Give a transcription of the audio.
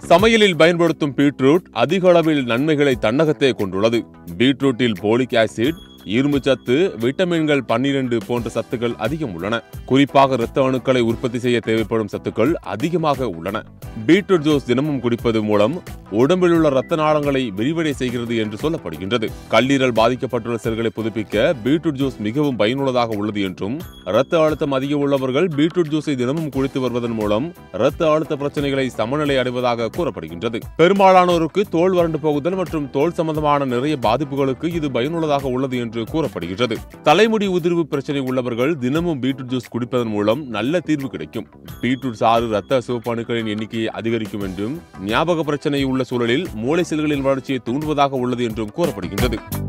சமையலில் பயன்படுத்தும் பீட்ரூட் அதிக அளவில் நன்மைகளை தன்னகத்தே கொண்டுள்ளது பீட்ரூட்டில் போலிக் ஆசிட் இரும்புச்சத்து விட்டமின்கள் பன்னிரண்டு போன்ற சத்துக்கள் அதிகம் உள்ளன குறிப்பாக இரத்த அணுக்களை உற்பத்தி செய்ய தேவைப்படும் சத்துக்கள் அதிகமாக உள்ளன பீட்ரூட் ஜூஸ் தினமும் குடிப்பது மூலம் உடம்பில் உள்ள இரத்த நாளங்களை விரிவடை செய்கிறது என்று சொல்லப்படுகின்றது கல்லீரல் பாதிக்கப்பட்டுள்ள செல்களை புதுப்பிக்க பீட்ரூட் ஜூஸ் மிகவும் பயனுள்ளதாக உள்ளது என்றும் இரத்த அழுத்தம் அதிகம் உள்ளவர்கள் பீட்ரூட் ஜூஸை தினமும் குடித்து வருவதன் மூலம் இரத்த அழுத்த பிரச்சனைகளை சமநிலை அடைவதாக கூறப்படுகின்றது பெரும்பாலானோருக்கு தோல் வறண்டு போகுதல் மற்றும் தோல் சம்பந்தமான நிறைய பாதிப்புகளுக்கு இது பயனுள்ளதாக உள்ளது என்று கூறப்படுகின்றது தலைமுடி உதிர்வு பிரச்சனை உள்ளவர்கள் தினமும் பீட்ரூட் ஜூஸ் குடிப்பதன் மூலம் நல்ல தீர்வு கிடைக்கும் பீட்ரூட் சாறு இரத்த சிவப்பு அணுக்களின் எண்ணிக்கையை அதிகரிக்கும் என்றும் ஞாபக பிரச்சனை உள்ள சூழலில் மூளை செல்களின் வளர்ச்சியை தூண்டுவதாக உள்ளது என்றும் கூறப்படுகின்றது